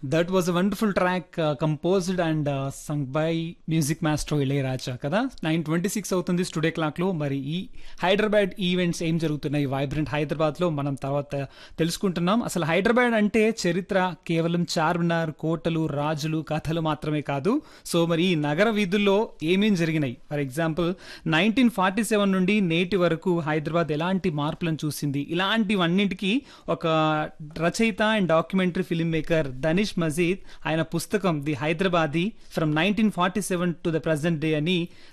that was a wonderful track composed and sung by music master Ilaiyaraaja కదా nine twenty six అవుతుంది studio clock లో మరి ఈ Hyderabad events ఏం జరుగుతున్నాయి వైబ్రెంట్ హైదరాబాద్ లో మనం తర్వాత తెలుసుకుంటున్నాం అసలు హైదరాబాద్ అంటే చరిత్ర కేవలం చార్మినార్ కోటలు రాజులు కథలు మాత్రమే కాదు సో మరి ఈ నగర వీధుల్లో ఏమేం జరిగినాయి for example nineteen forty seven నుండి నేటి వరకు హైదరాబాద్ ఎలాంటి మార్పులను చూసింది ఇలాంటివన్నింటికి ఒక రచయిత and documentary film maker Danish Majeed ఆయన పుస్తకం the Hyderabadi from nineteen forty seven to the present day అని